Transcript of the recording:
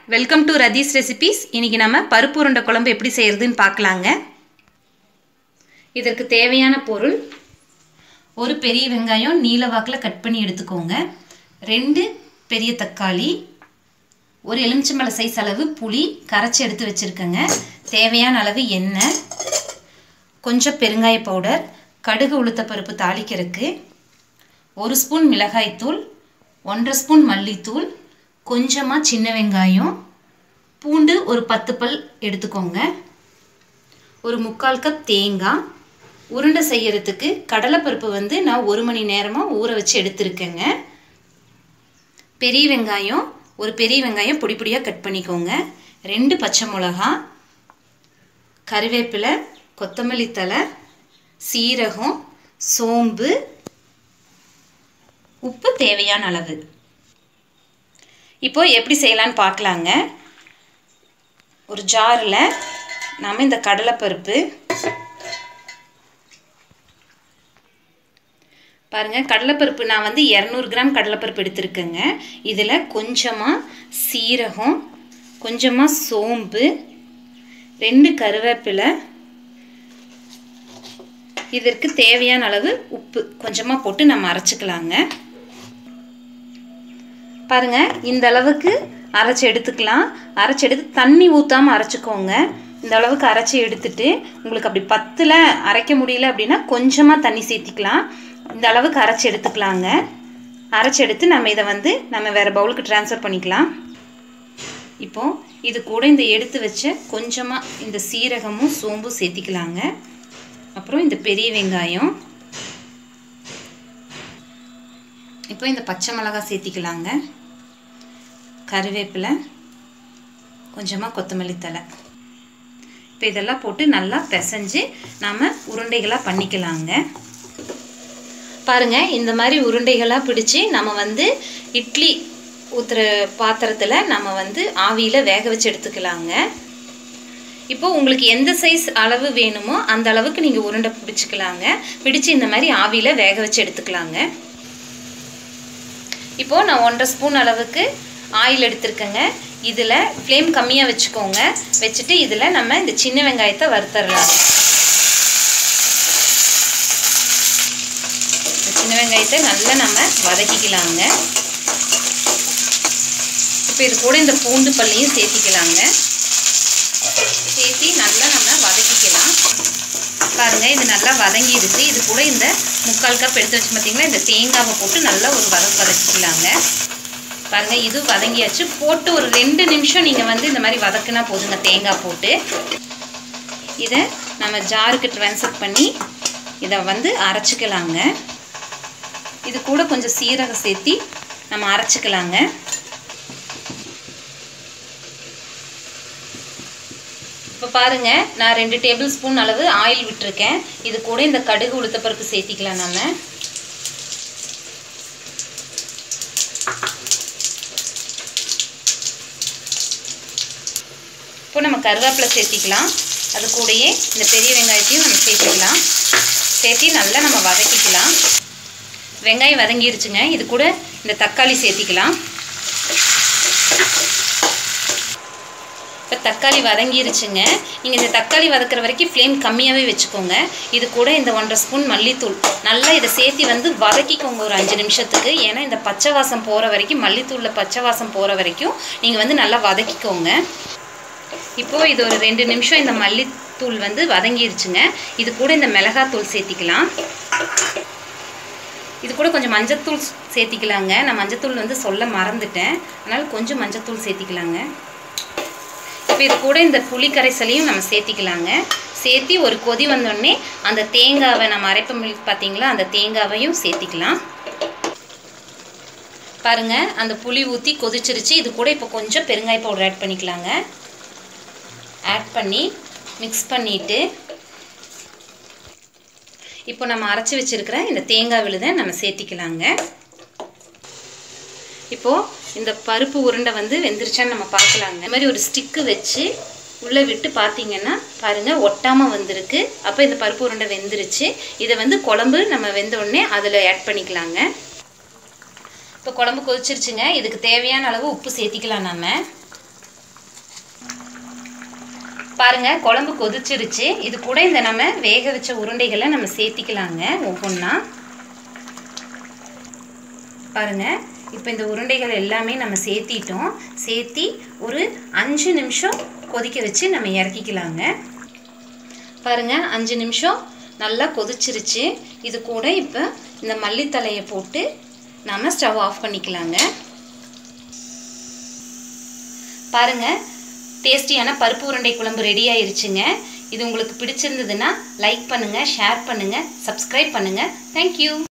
welcome to Rathees recipes இன்னைக்கு நம்ம பருப்பு உருண்டை குழம்பு எப்படி செய்யறதுன்னு பார்க்கலாங்க இதற்கு தேவையான பொருள் ஒரு பெரிய வெங்காயம் நீல வாக்கில் கட் பண்ணி எடுத்துக்கோங்க ரெண்டு பெரிய தக்காளி ஒரு எலுமிச்சம்பழ சைஸ் அளவு புளி கரைச்சி எடுத்து வச்சுருக்கேங்க தேவையான அளவு எண்ணெய் கொஞ்சம் பெருங்காய பவுடர் கடுகு உளுத்தப்பருப்பு தாளிக்கிறதுக்கு ஒரு ஸ்பூன் மிளகாய்த்தூள் ஒன்றரை ஸ்பூன் மல்லித்தூள் கொஞ்சமாக சின்ன வெங்காயம் பூண்டு ஒரு பத்து பல் எடுத்துக்கோங்க ஒரு முக்கால் கப் தேங்காய் உருண்டை செய்யறதுக்கு கடலைப்பருப்பு வந்து நான் ஒரு மணி நேரமாக ஊற வச்சு எடுத்துருக்கேங்க பெரிய வெங்காயம் ஒரு பெரிய வெங்காயம் பொடி பொடியாக கட் பண்ணிக்கோங்க ரெண்டு பச்சை மிளகா கருவேப்பிலை கொத்தமல்லி தலை சீரகம் சோம்பு உப்பு தேவையான அளவு இப்போ எப்படி செய்யலான்னு பார்க்கலாங்க ஒரு ஜாரில் நாம் இந்த கடலைப்பருப்பு பாருங்கள் கடலைப்பருப்பு நான் வந்து இரநூறு கிராம் கடலைப்பருப்பு எடுத்திருக்கேங்க இதில் கொஞ்சமாக சீரகம் கொஞ்சமாக சோம்பு ரெண்டு கருவேப்பிலை இதற்கு தேவையான அளவு உப்பு கொஞ்சமாக போட்டு நம்ம அரைச்சிக்கலாங்க பாருங்க இந்த அளவுக்கு அரைச்சி எடுத்துக்கலாம் அரைச்சி எடுத்து தண்ணி ஊற்றாமல் அரைச்சிக்கோங்க இந்த அளவுக்கு அரைச்சி எடுத்துட்டு உங்களுக்கு அப்படி பத்தில் அரைக்க முடியல அப்படின்னா கொஞ்சமாக தண்ணி சேர்த்திக்கலாம் இந்த அளவுக்கு அரைச்சி எடுத்துக்கலாங்க அரைச்சி எடுத்து நம்ம இதை வந்து நம்ம வேறு பவுலுக்கு ட்ரான்ஸ்ஃபர் பண்ணிக்கலாம் இப்போது இது கூட இந்த எடுத்து வச்ச கொஞ்சமாக இந்த சீரகமும் சோம்பும் சேர்த்திக்கலாங்க அப்புறம் இந்த பெரிய வெங்காயம் இப்போ இந்த பச்சை மிளகாய் சேர்த்திக்கலாங்க கருவேப்பிலை கொஞ்சமாக கொத்தமல்லி தலை இப்போ இதெல்லாம் போட்டு நல்லா பிசைஞ்சு நாம் உருண்டைகளாக பண்ணிக்கலாங்க பாருங்கள் இந்த மாதிரி உருண்டைகளாக பிடிச்சி நம்ம வந்து இட்லி ஊற்றுற பாத்திரத்தில் நம்ம வந்து ஆவியில் வேக வச்சு எடுத்துக்கலாங்க இப்போ உங்களுக்கு எந்த சைஸ் அளவு வேணுமோ அந்த அளவுக்கு நீங்கள் உருண்டை பிடிச்சிக்கலாங்க பிடிச்சி இந்த மாதிரி ஆவியில் வேக வச்சு எடுத்துக்கலாங்க இப்போது நான் ஒன்றரை ஸ்பூன் அளவுக்கு ஆயில் எடுத்திருக்கேங்க இதில் ஃப்ளேம் கம்மியாக வச்சுக்கோங்க வச்சுட்டு இதில் நம்ம இந்த சின்ன வெங்காயத்தை வறுத்தரலாம் சின்ன வெங்காயத்தை நல்லா நம்ம வதக்கிக்கலாங்க இப்போ இது கூட இந்த பூண்டு பல்லையும் சேர்த்திக்கலாங்க சேர்த்தி நல்லா நம்ம வதக்கிக்கலாம் பாருங்கள் இது நல்லா வதங்கிடுச்சு இது கூட இந்த முக்கால் கப் எடுத்து வச்சு பார்த்தீங்களா இந்த தேங்காவை போட்டு நல்லா ஒரு வதக்கு வதக்கிக்கலாங்க பாருங்கள் இது வதங்கியாச்சு போட்டு ஒரு ரெண்டு நிமிஷம் நீங்கள் வந்து இந்த மாதிரி வதக்குனா போதுங்க தேங்காய் போட்டு இதை நம்ம ஜாருக்கு ட்ரான்ஸ்ஃபர் பண்ணி இதை வந்து அரைச்சிக்கலாங்க இது கூட கொஞ்சம் சீரகம் சேர்த்தி நம்ம அரைச்சிக்கலாங்க இப்போ பாருங்கள் நான் ரெண்டு டேபிள் ஸ்பூன் அளவு ஆயில் விட்டுருக்கேன் இது கூட இந்த கடுகு உளுத்தப்பருப்பு சேர்த்திக்கலாம் நம்ம இப்போ நம்ம கருவேப்பிலை சேர்த்திக்கலாம் அது கூடயே இந்த பெரிய வெங்காயத்தையும் நம்ம சேர்த்திக்கலாம் சேர்த்தி நல்லா நம்ம வதக்கிக்கலாம் வெங்காயம் வதங்கிருச்சுங்க இது கூட இந்த தக்காளி சேர்த்திக்கலாம் இப்போ தக்காளி வதங்கிருச்சுங்க நீங்கள் இந்த தக்காளி வதக்கிற வரைக்கும் ஃப்ளேம் கம்மியாகவே வச்சுக்கோங்க இது கூட இந்த ஒன்றரை ஸ்பூன் மல்லித்தூள் நல்லா இதை சேர்த்தி வந்து வதக்கிக்கோங்க ஒரு அஞ்சு நிமிஷத்துக்கு ஏன்னா இந்த பச்சை வாசம் போகிற வரைக்கும் மல்லித்தூளில் பச்சை வாசம் போகிற வரைக்கும் நீங்கள் வந்து நல்லா வதக்கிக்கோங்க இப்போது இது ஒரு ரெண்டு நிமிஷம் இந்த மல்லித்தூள் வந்து வதங்கிருச்சுங்க இது கூட இந்த மிளகாத்தூள் சேர்த்திக்கலாம் இது கூட கொஞ்சம் மஞ்சத்தூள் சேர்த்திக்கலாங்க நான் மஞ்சத்தூள் வந்து சொல்ல மறந்துட்டேன் அதனால் கொஞ்சம் மஞ்சத்தூள் சேர்த்திக்கலாங்க இப்போ இது கூட இந்த புளி கரைசலையும் நம்ம சேர்த்திக்கலாங்க சேர்த்தி ஒரு கொதி வந்தோடனே அந்த தேங்காவை நம்ம அரைப்ப பார்த்தீங்களா அந்த தேங்காவையும் சேர்த்திக்கலாம் பாருங்கள் அந்த புளி ஊற்றி கொதிச்சிருச்சு இது கூட இப்போ கொஞ்சம் பெருங்காய பவுடர் ஆட் பண்ணிக்கலாங்க ஆட் பண்ணி மிக்ஸ் பண்ணிவிட்டு இப்போ நம்ம அரைச்சி வச்சுருக்கிற இந்த தேங்காய் விழுதை நம்ம சேர்த்திக்கலாங்க இப்போது இந்த பருப்பு உருண்டை வந்து வெந்துருச்சான்னு நம்ம பார்க்கலாங்க இந்த மாதிரி ஒரு ஸ்டிக்கு வச்சு உள்ளே விட்டு பார்த்தீங்கன்னா பாருங்கள் ஒட்டாமல் வந்திருக்கு அப்போ இந்த பருப்பு உருண்டை வெந்துருச்சு இதை வந்து குழம்பு நம்ம வெந்த உடனே அதில் ஆட் பண்ணிக்கலாங்க இப்போ குழம்பு கொதிச்சிருச்சுங்க இதுக்கு தேவையான அளவு உப்பு சேர்த்திக்கலாம் நம்ம பாருங்க குழம்பு கொதிச்சிருச்சு இது கூட இந்த நம்ம வேக வச்ச உருண்டைகளை நம்ம சேர்த்திக்கலாங்க ஒவ்வொன்றா பாருங்க இப்போ இந்த உருண்டைகள் எல்லாமே நம்ம சேர்த்திட்டோம் சேர்த்தி ஒரு அஞ்சு நிமிஷம் கொதிக்க வச்சு நம்ம இறக்கிக்கலாங்க பாருங்க அஞ்சு நிமிஷம் நல்லா கொதிச்சிருச்சு இது கூட இப்போ இந்த மல்லித்தலையை போட்டு நம்ம ஸ்டவ் ஆஃப் பண்ணிக்கலாங்க பாருங்க டேஸ்டியான பருப்பு உருண்டை குழம்பு ரெடி ஆயிருச்சுங்க இது உங்களுக்கு பிடிச்சிருந்ததுன்னா லைக் பண்ணுங்கள் ஷேர் பண்ணுங்கள் சப்ஸ்கிரைப் பண்ணுங்கள் தேங்க்யூ